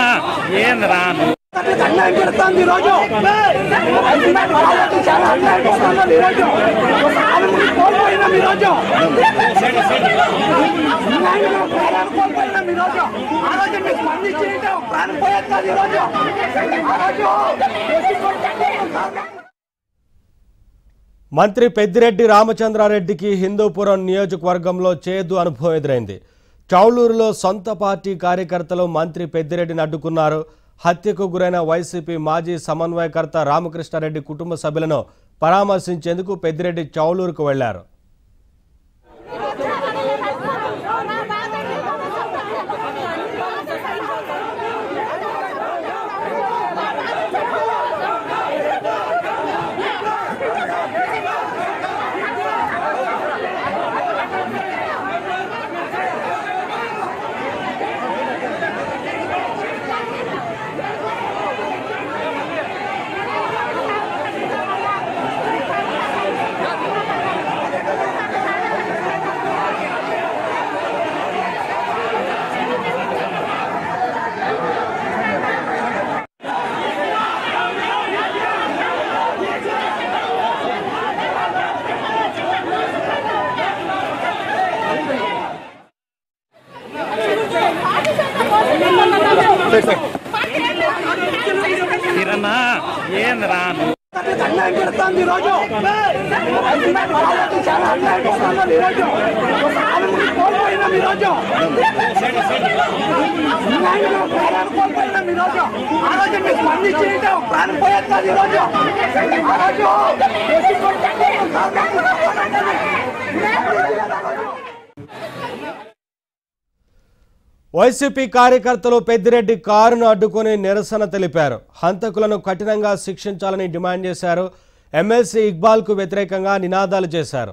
ఏంద్రా నువ్వు అన్యాయం జరుగుతోంది ఈరోజు చాలా అన్యాయం జరుగుతోంది ఈరోజు ప్రాణములు కోల్పోయినాం ఈరోజు న్యాయంగా ప్రాణాలు కోల్పోయినాం ఈరోజు ఆ రోజు మీకు స్పందించి ప్రాణం పోయేది కాదు ఈరోజు ఆ రోజు మంత్రి పెద్దిరెడ్డి రామచంద్రారెడ్డికి హిందూపురం నియోజకవర్గంలో చేదు అనుభవం ఎదురైంది చౌలూరులో సొంత పార్టీ కార్యకర్తలు మంత్రి పెద్దిరెడ్డిని అడ్డుకున్నారు హత్యకు గురైన వైసీపీ మాజీ సమన్వయకర్త రామకృష్ణారెడ్డి కుటుంబ సభ్యులను పరామర్శించేందుకు పెద్దిరెడ్డి చౌలూరుకు వెళ్లారు కిరణ్ ఏంద్రా నువ్వు అన్యాయం జరుగుతోంది ఈరోజు చాలా అన్యాయం జరుగుతోంది ఈరోజు ప్రాణములు కోల్పోయినాం ఈరోజు న్యాయంగా ప్రాణాలు కోల్పోయినాం ఈరోజు ఆ రోజు మీకు స్పందించి ప్రాణం పోయేది కాదు ఈరోజు ఆ రోజు వైసీపీ కార్యకర్తలు పెద్దిరెడ్డి కారును అడ్డుకొని నిరసన తెలిపారు హంతకులను కఠినంగా శిక్షించాలని డిమాండ్ చేశారు ఎమ్మెల్సీ ఇక్బాల్కు వ్యతిరేకంగా నినాదాలు చేశారు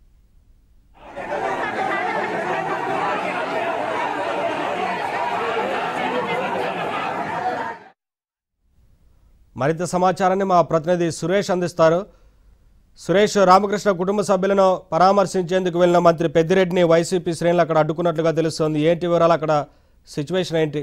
మరింత సమాచారాన్ని మా ప్రతినిధి సురేష్ అందిస్తారు సురేష్ రామకృష్ణ కుటుంబ సభ్యులను పరామర్శించేందుకు వెళ్ళిన మంత్రి పెద్దిరెడ్డిని వైసీపీ శ్రేణులు అక్కడ అడ్డుకున్నట్లుగా తెలుస్తోంది ఏంటి వివరాలు అక్కడ సిచ్యువేషన్ ఏంటి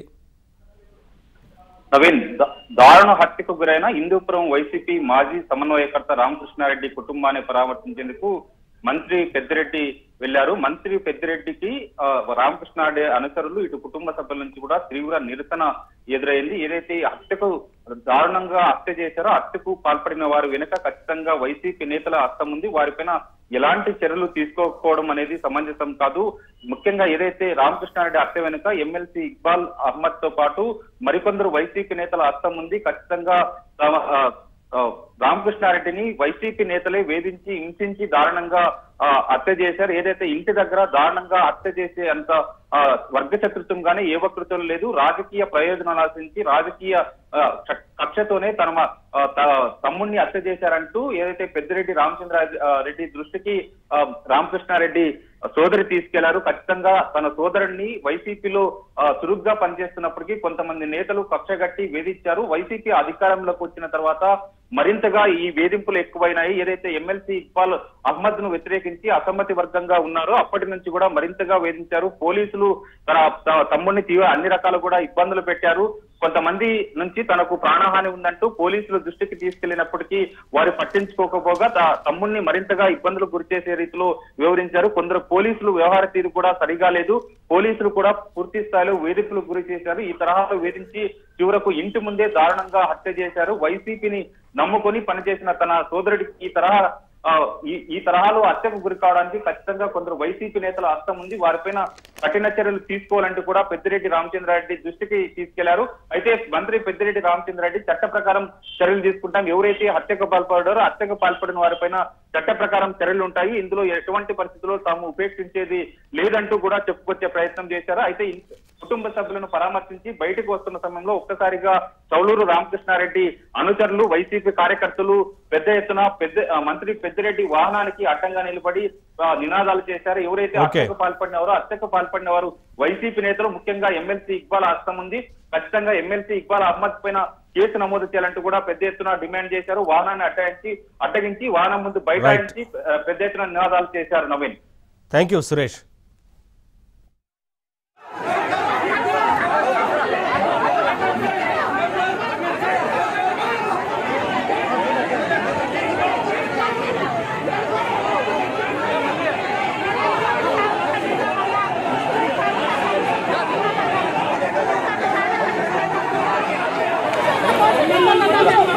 నవీన్ దా- దారుణ హత్యకు గురైన హిందూపురం వైసీపీ మాజీ సమన్వయకర్త రామకృష్ణారెడ్డి కుటుంబాన్ని పరామర్శించేందుకు మంత్రి పెద్దిరెడ్డి వెళ్లారు మంత్రి పెద్దిరెడ్డికి ఆ, రామకృష్ణారెడ్డి అనుచరులు ఇటు కుటుంబ సభ్యుల నుంచి కూడా తీవ్ర నిరసన ఎదురైంది ఏదైతే ఈ హత్యకు దారుణంగా హత్య చేశారో హత్యకు పాల్పడిన వారు వెనుక ఖచ్చితంగా వైసీపీ నేతల హస్తం ఉంది వారిపైన ఎలాంటి చర్యలు తీసుకోకపోవడం అనేది సమంజసం కాదు ముఖ్యంగా ఏదైతే రామకృష్ణారెడ్డి హత్య వెనుక ఎమ్మెల్సీ ఇక్బాల్ అహ్మద్ తో పాటు మరికొందరు వైసీపీ నేతల హస్తం ఉంది ఖచ్చితంగా తమ- ఆ, ఆ, రామకృష్ణారెడ్డిని వైసీపీ నేతలే వేధించి హింసించి దారుణంగా ఆ, హత్య చేశారు ఏదైతే ఇంటి దగ్గర దారుణంగా హత్య చేసే అంత ఆ, వర్గ శత్రుత్వం గానీ ఏ వక్తృత్వం లేదు రాజకీయ ప్రయోజనాలు ఆశించి రాజకీయ ఆ, కక్ష- కక్షతోనే తన మ- ఆ, త- తమ్ముణ్ణి హత్య చేశారంటూ ఏదైతే పెద్దిరెడ్డి రామచంద్ర ఆ, రెడ్డి దృష్టికి ఆ, రామకృష్ణారెడ్డి సోదరి తీసుకెళ్లారు ఖచ్చితంగా తన సోదరుడిని వైసీపీలో ఆ, చురుగ్గా పనిచేస్తున్నప్పటికీ కొంతమంది నేతలు కక్షగట్టి వేధించారు వైసీపీ అధికారంలోకి వచ్చిన తర్వాత మరింతగా ఈ వేధింపులు ఎక్కువైనాయి ఏదైతే ఎమ్మెల్సీ ఇక్బాల్ అహ్మద్ ను వ్యతిరేకించి అసమ్మతి వర్గంగా ఉన్నారో అప్పటి నుంచి కూడా మరింతగా వేధించారు పోలీసులు తన త- తమ్ముడిని తీవ్ర అన్ని రకాలు కూడా ఇబ్బందులు పెట్టారు కొంతమంది నుంచి తనకు ప్రాణహాని ఉందంటూ పోలీసుల దృష్టికి తీసుకెళ్లినప్పటికీ వారు పట్టించుకోకపోగా త- తమ్ముడిని మరింతగా ఇబ్బందులకు గురిచేసే రీతిలో వివరించారు కొందరు పోలీసులు వ్యవహార తీరు కూడా సరిగా లేదు పోలీసులు కూడా పూర్తి స్థాయిలో వేధింపులకు గురి చేశారు ఈ తరహాలో వేధించి చివరకు ఇంటి ముందే దారుణంగా హత్య చేశారు వైసీపీని నమ్ముకొని పనిచేసిన తన సోదరుడికి ఈ తరహా ఆ, ఈ ఈ తరహాలో హత్యకు గురి కావడానికి ఖచ్చితంగా కొందరు వైసీపీ నేతల హస్తం ఉంది వారిపైన కఠిన చర్యలు తీసుకోవాలంటూ కూడా పెద్దిరెడ్డి రామచంద్రారెడ్డి దృష్టికి తీసుకెళ్లారు అయితే మంత్రి పెద్దిరెడ్డి రామచంద్రారెడ్డి చట్ట ప్రకారం చర్యలు తీసుకుంటాం ఎవరైతే హత్యకు పాల్పడారో హత్యకు పాల్పడిన వారిపైన చట్ట ప్రకారం చర్యలు ఉంటాయి ఇందులో ఎటువంటి పరిస్థితుల్లో తాము ఉపేక్షించేది లేదంటూ కూడా చెప్పుకొచ్చే ప్రయత్నం చేశారు అయితే ఇన్- కుటుంబ సభ్యులను పరామర్శించి బయటకు వస్తున్న సమయంలో ఒక్కసారిగా చౌలూరు రామకృష్ణారెడ్డి అనుచరులు వైసీపీ కార్యకర్తలు పెద్ద ఎత్తున పెద్ద ఆ, మంత్రి పెద్దిరెడ్డి వాహనానికి అడ్డంగా నిలబడి ఆ, నినాదాలు చేశారు ఎవరైతే Okay. హత్యకు పాల్పడినవారో హత్యకు పాల్పడిన వారు వైసీపీ నేతలు ముఖ్యంగా ఎమ్మెల్సీ ఇక్బాల్ హస్తం ఉంది ఖచ్చితంగా ఎమ్మెల్సీ ఇక్బాల్ అహ్మద్ పైన కేసు నమోదు చేయాలంటూ కూడా పెద్ద ఎత్తున డిమాండ్ చేశారు వాహనాన్ని అడ్డగించి అడ్డగించి వాహనం ముందు బైఠాయించి ఆ, పెద్ద ఎత్తున నినాదాలు చేశారు నవీన్ థ్యాంక్ యూ సురేష్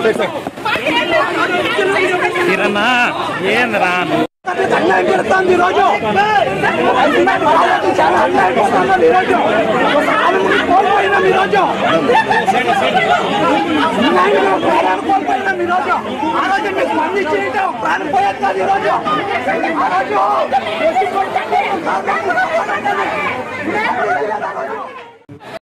కిరణ్ ఏంద్రా నువ్వు అన్యాయం పెడుతుంది ఈరోజు చాలా అన్యాయం చేస్తున్నారు ఈరోజు ఒక ఆరుగురిని కోల్పోయినాం ఈరోజు అన్యాయంగా ఒక ప్రాణాన్ని కోల్పోయినాం ఈరోజు ఆ రోజు మీకు స్పందించి ఉంటే ఒక ప్రాణం పోయేది కాదు ఈరోజు ఆ రోజు